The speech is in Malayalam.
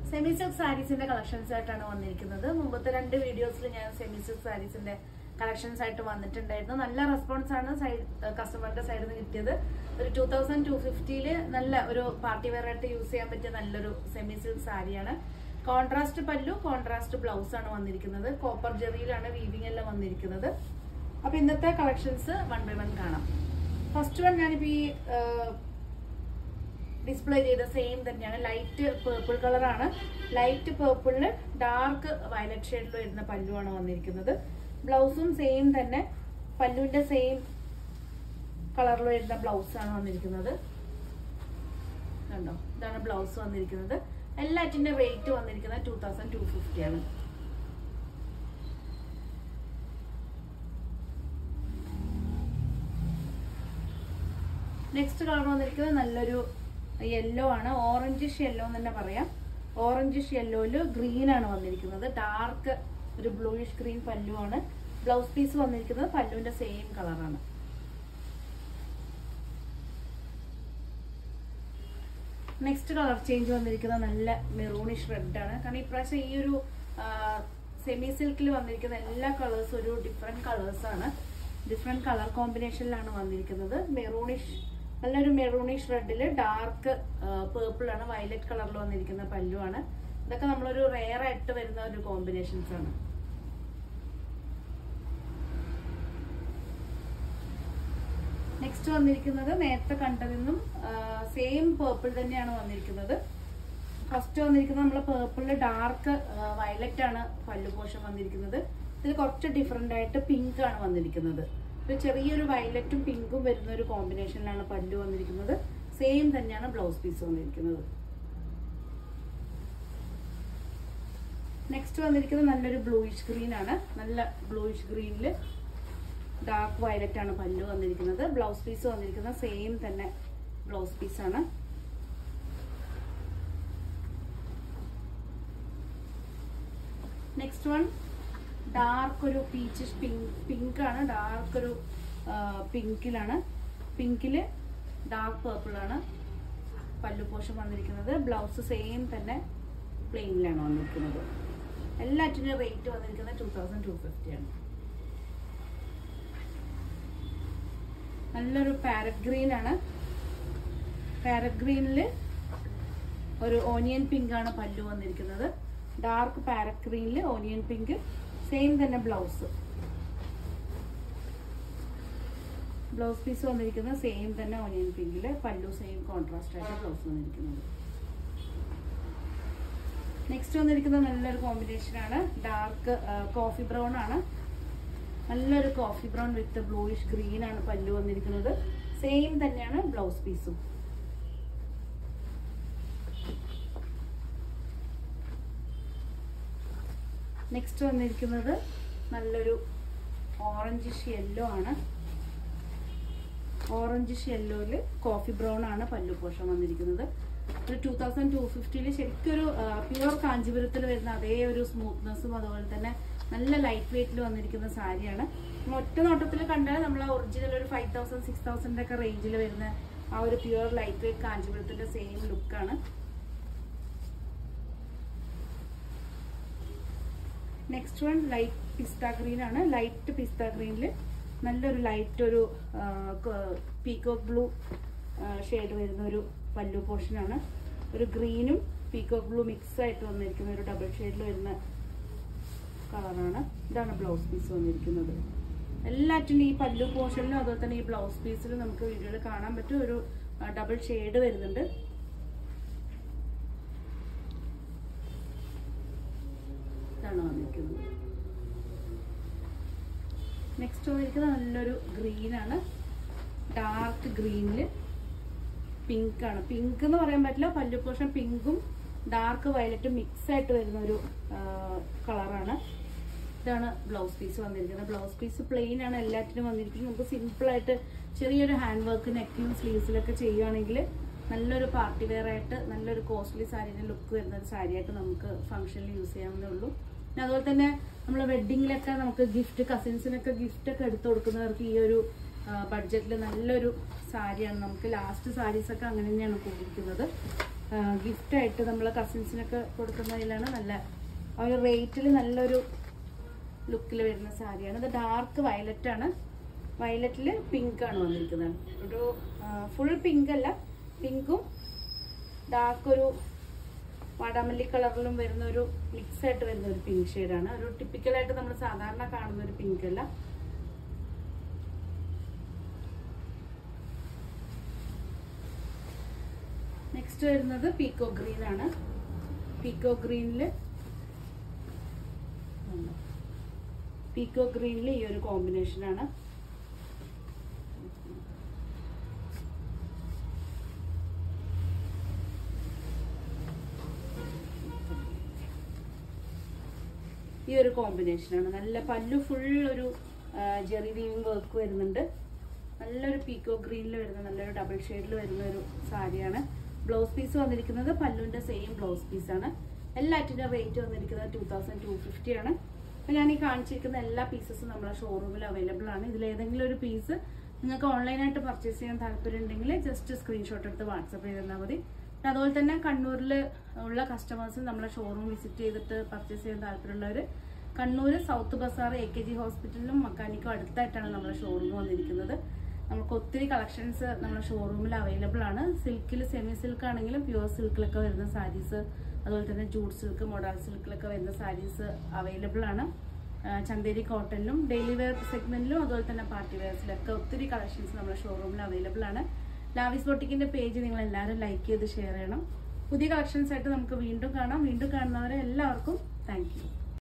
സെമി സിൽക്ക് സാരീസിന്റെ കളക്ഷൻസ് ആയിട്ടാണ് വന്നിരിക്കുന്നത് മുമ്പത്തെ രണ്ട് വീഡിയോസിൽ ഞാൻ സെമി സിൽക്ക് സാരീസിന്റെ കളക്ഷൻസ് ആയിട്ട് വന്നിട്ടുണ്ടായിരുന്നു നല്ല റെസ്പോൺസ് ആണ് സൈഡ് കസ്റ്റമറുടെ സൈഡിൽ നിന്ന് കിട്ടിയത് ഒരു ടൂ തൗസൻഡ് ടു ഫിഫ്റ്റിയില് നല്ല ഒരു പാർട്ടി വെയർ ആയിട്ട് യൂസ് ചെയ്യാൻ പറ്റിയ നല്ലൊരു സെമി സിൽക്ക് സാരിയാണ് കോൺട്രാസ്റ്റ് പല്ലു കോൺട്രാസ്റ്റ് ബ്ലൗസ് ആണ് വന്നിരിക്കുന്നത് കോപ്പർ ജെറിയിലാണ് വീവിംഗ് എല്ലാം വന്നിരിക്കുന്നത് അപ്പൊ ഇന്നത്തെ കളക്ഷൻസ് വൺ ബൈ വൺ കാണാം ഫസ്റ്റ് വൺ ഞാനിപ്പോ ഈ ഡിസ്പ്ലേ ചെയ്ത സെയിം തന്നെയാണ് ലൈറ്റ് പേർപ്പിൾ കളറാണ് ലൈറ്റ് പേർപ്പിളില് ഡാർക്ക് വയലറ്റ് ഷെയ്ഡിൽ വരുന്ന പല്ലുവാണ് വന്നിരിക്കുന്നത് ബ്ലൗസും സെയിം തന്നെ പല്ലുവിന്റെ സെയിം കളറിൽ വരുന്ന ബ്ലൗസ് ആണ് വന്നിരിക്കുന്നത് കണ്ടോ ഇതാണ് ബ്ലൗസ് വന്നിരിക്കുന്നത് എല്ലാറ്റിന്റെ റേറ്റ് വന്നിരിക്കുന്നത് ടൂ തൗസൻഡ് ടു ഫിഫ്റ്റി ആണ് നെക്സ്റ്റ് കളർ വന്നിരിക്കുന്നത് നല്ലൊരു യെല്ലോ ആണ് ഓറഞ്ചിഷ് യെല്ലോ എന്ന് തന്നെ പറയാം ഓറഞ്ചിഷ് യെല്ലോയില് ഗ്രീൻ ആണ് വന്നിരിക്കുന്നത് ഡാർക്ക് ഒരു ബ്ലൂയിഷ് ഗ്രീൻ പല്ലുവാണ് ബ്ലൗസ് പീസ് വന്നിരിക്കുന്നത് പല്ലുവിന്റെ സെയിം കളറാണ് നെക്സ്റ്റ് കളർ ചേഞ്ച് വന്നിരിക്കുന്നത് നല്ല മെറൂണിഷ് റെഡ് ആണ് കാരണം ഇപ്രാവശ്യം ഈ ഒരു സെമി സിൽക്കിൽ വന്നിരിക്കുന്ന എല്ലാ കളേഴ്സും ഒരു ഡിഫറെന്റ് കളേഴ്സ് ആണ് ഡിഫറെന്റ് കളർ കോമ്പിനേഷനിലാണ് വന്നിരിക്കുന്നത് മെറൂണിഷ് നല്ലൊരു മെറൂണിഷ് റെഡിൽ ഡാർക്ക് പേർപ്പിൾ ആണ് വയലറ്റ് കളറിൽ വന്നിരിക്കുന്ന പല്ലുവാണ് ഇതൊക്കെ നമ്മളൊരു റെയർ ആയിട്ട് വരുന്ന ഒരു കോമ്പിനേഷൻസ് ആണ് നെക്സ്റ്റ് വന്നിരിക്കുന്നത് നേരത്തെ കണ്ടതിന്നും സെയിം പേർപ്പിൾ തന്നെയാണ് വന്നിരിക്കുന്നത് ഫസ്റ്റ് വന്നിരിക്കുന്നത് നമ്മൾ പേർപ്പിളിൽ ഡാർക്ക് വയലറ്റ് ആണ് പല്ലു പോഷൻ വന്നിരിക്കുന്നത് ഇതിൽ കുറച്ച് ഡിഫറെന്റ് ആയിട്ട് പിങ്ക് ആണ് വന്നിരിക്കുന്നത് ഒരു ചെറിയൊരു വയലറ്റും പിങ്കും വരുന്ന ഒരു കോമ്പിനേഷനിലാണ് പല്ലു വന്നിരിക്കുന്നത് സെയിം തന്നെയാണ് ബ്ലൗസ് പീസ് വന്നിരിക്കുന്നത് നെക്സ്റ്റ് വന്നിരിക്കുന്നത് നല്ലൊരു ബ്ലൂയിഷ് ഗ്രീൻ ആണ് നല്ല ബ്ലൂയിഷ് ഗ്രീനിൽ ഡാർക്ക് വയലറ്റ് ആണ് പല്ലു വന്നിരിക്കുന്നത് ബ്ലൗസ് പീസ് വന്നിരിക്കുന്നത് സെയിം തന്നെ ബ്ലൗസ് പീസ് ആണ് നെക്സ്റ്റ് വൺ ഡാർക്ക് ഒരു പീച്ചിഷ് പിങ്ക് പിങ്ക് ആണ് ഡാർക്ക് ഒരു പിങ്കിലാണ് പിങ്കില് ഡാർക്ക് പേർപ്പിൾ ആണ് പല്ലു പോഷൻ വന്നിരിക്കുന്നത് ബ്ലൗസ് സെയിം തന്നെ പ്ലെയിനിലാണ് വന്നിരിക്കുന്നത് എല്ലാറ്റിനും റേറ്റ് വന്നിരിക്കുന്നത് ടൂ തൗസൻഡ് ടു ഫിഫ്റ്റി ആണ് നല്ലൊരു പാരറ്റ് ഗ്രീൻ ആണ് പാരറ്റ് ഗ്രീനിൽ ഒരു ഓനിയൻ പിങ്ക് ആണ് പല്ലു വന്നിരിക്കുന്നത് ഡാർക്ക് പാരറ്റ് ഗ്രീനിൽ ഓനിയൻ പിങ്ക് സെയിം തന്നെ ബ്ലൗസ് ബ്ലൗസ് പീസ് വന്നിരിക്കുന്നത് സെയിം തന്നെ ഓനിയൻ പിങ്കിൽ പല്ലു സെയിം കോൺട്രാസ്റ്റ് ആയിട്ട് ബ്ലൗസ് വന്നിരിക്കുന്നത് നെക്സ്റ്റ് വന്നിരിക്കുന്നത് നല്ലൊരു കോമ്പിനേഷൻ ആണ് ഡാർക്ക് കോഫി ബ്രൗൺ ആണ് നല്ലൊരു coffee brown with bluish green ആണ് പല്ലു വന്നിരിക്കുന്നത് സെയിം തന്നെയാണ് ബ്ലൗസ് പീസും നെക്സ്റ്റ് വന്നിരിക്കുന്നത് നല്ലൊരു ഓറഞ്ചിഷ് യെല്ലോ ആണ് ഓറഞ്ചിഷ് യെല്ലോയിൽ കോഫി ബ്രൗൺ ആണ് പല്ലു പോഷൻ വന്നിരിക്കുന്നത് ഒരു ടൂ തൗസൻഡ് ടു ഫിഫ്റ്റിയിൽ ശരിക്കും ഒരു പ്യുവർ കാഞ്ചീപുരത്തിൽ വരുന്ന അതേ ഒരു സ്മൂത്ത്നെസ്സും അതുപോലെ തന്നെ നല്ല ലൈറ്റ് വെയിറ്റിൽ വന്നിരിക്കുന്ന സാരിയാണ് നമ്മൾ ഒറ്റ നോട്ടത്തിൽ കണ്ടാൽ നമ്മൾ ഒറിജിനൽ ഒരു ഫൈവ് തൗസൻഡ് സിക്സ് തൗസൻഡ് ഒക്കെ റേഞ്ചിൽ വരുന്ന ആ ഒരു പ്യുവർ ലൈറ്റ് വെയിറ്റ് കാഞ്ചീപുരത്തിന്റെ സെയിം ലുക്കാണ് next one light pista green ആണ് ലൈറ്റ് പിസ്ത ഗ്രീനിൽ നല്ലൊരു ലൈറ്റ് ഒരു പീക്കോക്ക് ബ്ലൂ ഷെയ്ഡ് വരുന്ന ഒരു പല്ലു പോർഷനാണ് ഒരു ഗ്രീനും പീക്കോക്ക് ബ്ലൂ മിക്സ് ആയിട്ട് വന്നിരിക്കുന്ന ഒരു ഡബിൾ ഷെയ്ഡിൽ വരുന്ന കളറാണ് ഇതാണ് ബ്ലൗസ് പീസ് വന്നിരിക്കുന്നത് എല്ലാറ്റിനും ഈ പല്ലു പോർഷനിലും അതുപോലെ തന്നെ ഈ ബ്ലൗസ് പീസിലും നമുക്ക് വീഡിയോയിൽ കാണാൻ പറ്റും ഒരു ഡബിൾ ഷെയ്ഡ് വരുന്നുണ്ട് ഇതാണ് വന്നിരിക്കുന്നത് നെക്സ്റ്റ് വന്നിരിക്കുന്നത് നല്ലൊരു ഗ്രീൻ ആണ് ഡാർക്ക് ഗ്രീനിൽ പിങ്ക് ആണ് പിങ്ക് എന്ന് പറയാൻ പറ്റില്ല പല്ലു പോർഷൻ പിങ്കും ഡാർക്ക് വയലറ്റും മിക്സ് ആയിട്ട് വരുന്ന ഒരു കളറാണ് ഇതാണ് ബ്ലൗസ് പീസ് വന്നിരിക്കുന്നത് ബ്ലൗസ് പീസ് പ്ലെയിൻ ആണ് എല്ലാറ്റിനും വന്നിരിക്കുന്നത് നമുക്ക് സിമ്പിൾ ആയിട്ട് ചെറിയൊരു ഹാൻഡ് വർക്ക് നെക്കിലും സ്ലീവ്സിലൊക്കെ ചെയ്യുകയാണെങ്കിൽ നല്ലൊരു പാർട്ടി വെയർ ആയിട്ട് നല്ലൊരു കോസ്റ്റ്ലി സാരീൻ്റെ ലുക്ക് വരുന്ന ഒരു സാരിയായിട്ട് നമുക്ക് ഫംഗ്ഷനിൽ യൂസ് ചെയ്യാവുന്നേ ഉള്ളൂ പിന്നെ അതുപോലെ തന്നെ നമ്മൾ വെഡിങ്ങിലൊക്കെ നമുക്ക് ഗിഫ്റ്റ് കസിൻസിനൊക്കെ ഗിഫ്റ്റ് ഒക്കെ എടുത്തു കൊടുക്കുന്നവർക്ക് ഈ ഒരു ബഡ്ജറ്റിൽ നല്ലൊരു സാരിയാണ് നമുക്ക് ലാസ്റ്റ് സാരീസ് ഒക്കെ അങ്ങനെ തന്നെയാണ് പോയിരിക്കുന്നത് ഗിഫ്റ്റായിട്ട് നമ്മൾ കസിൻസിനൊക്കെ കൊടുക്കുന്നതിലാണ് നല്ല ആ ഒരു റേറ്റിൽ നല്ലൊരു ലുക്കിൽ വരുന്ന സാരിയാണ് ഇത് ഡാർക്ക് വയലറ്റ് ആണ് വയലറ്റിൽ പിങ്ക് ആണ് വന്നിരിക്കുന്നത് ഒരു ഫുൾ പിങ്ക് അല്ല പിങ്കും ഡാർക്ക് ഒരു വാടാമല്ലി കളറിലും വരുന്ന ഒരു മിക്സ് ആയിട്ട് വരുന്ന ഒരു പിങ്ക് ഷെയ്ഡാണ് ഒരു ടിപ്പിക്കലായിട്ട് നമ്മൾ സാധാരണ കാണുന്ന ഒരു പിങ്ക് അല്ല നെക്സ്റ്റ് വരുന്നത് പീക്കോ ഗ്രീൻ ആണ് പീക്കോ ഗ്രീനിൽ പീക്കോ ഗ്രീനിൽ ഈ ഒരു കോമ്പിനേഷൻ ആണ് ഈ ഒരു കോമ്പിനേഷനാണ് നല്ല പല്ലു ഫുൾ ഒരു ജെറി വീവിങ് വർക്ക് വരുന്നുണ്ട് നല്ലൊരു പീക്കോ ഗ്രീനിൽ വരുന്ന നല്ലൊരു ഡബിൾ ഷെയ്ഡിൽ വരുന്ന ഒരു സാരിയാണ് ബ്ലൗസ് പീസ് വന്നിരിക്കുന്നത് പല്ലുവിൻ്റെ സെയിം ബ്ലൗസ് പീസാണ് എല്ലാറ്റിൻ്റെ റേറ്റ് വന്നിരിക്കുന്നത് ടു തൗസൻഡ് ടു ഫിഫ്റ്റി ആണ് അപ്പോൾ ഞാൻ ഈ കാണിച്ചിരിക്കുന്ന എല്ലാ പീസസും നമ്മുടെ ഷോറൂമിൽ അവൈലബിൾ ആണ് ഇതിൽ ഏതെങ്കിലും ഒരു പീസ് നിങ്ങൾക്ക് ഓൺലൈനായിട്ട് പർച്ചേസ് ചെയ്യാൻ താല്പര്യം ഉണ്ടെങ്കിൽ ജസ്റ്റ് സ്ക്രീൻഷോട്ട് എടുത്ത് വാട്സപ്പ് ചെയ്ത് തന്നാൽ മതി പിന്നെ അതുപോലെ തന്നെ കണ്ണൂരിൽ ഉള്ള കസ്റ്റമേഴ്സ് നമ്മളെ ഷോറൂം വിസിറ്റ് ചെയ്തിട്ട് പർച്ചേസ് ചെയ്യാൻ താല്പര്യമുള്ളവർ Kannur South Bazaar A K G ഹോസ്പിറ്റലിലും മക്കാനിക്കും അടുത്തായിട്ടാണ് നമ്മുടെ ഷോറൂം വന്നിരിക്കുന്നത് നമുക്ക് ഒത്തിരി കളക്ഷൻസ് നമ്മുടെ ഷോറൂമിൽ അവൈലബിൾ ആണ് സിൽക്കിൽ സെമി സിൽക്ക് ആണെങ്കിലും പ്യുവർ സിൽക്കിലൊക്കെ വരുന്ന സാരീസ് അതുപോലെ തന്നെ ജൂട്ട് സിൽക്ക് മൊഡാൾ സിൽക്കിലൊക്കെ വരുന്ന സാരീസ് അവൈലബിൾ ആണ് ആ, ചന്തേരി കോട്ടണിലും ഡെയിലി വെയർ സെഗ്മെന്റിലും അതുപോലെ തന്നെ പാർട്ടി വെയർസിലൊക്കെ ഒത്തിരി കളക്ഷൻസ് നമ്മുടെ ഷോറൂമിൽ അവൈലബിൾ ആണ് ലാവിസ് ബോട്ടിക്കിന്റെ പേജ് നിങ്ങൾ എല്ലാവരും ലൈക്ക് ചെയ്ത് ഷെയർ ചെയ്യണം പുതിയ കളക്ഷൻസ് ആയിട്ട് നമുക്ക് വീണ്ടും കാണാം വീണ്ടും കാണുന്നവരെ എല്ലാവർക്കും താങ്ക് യു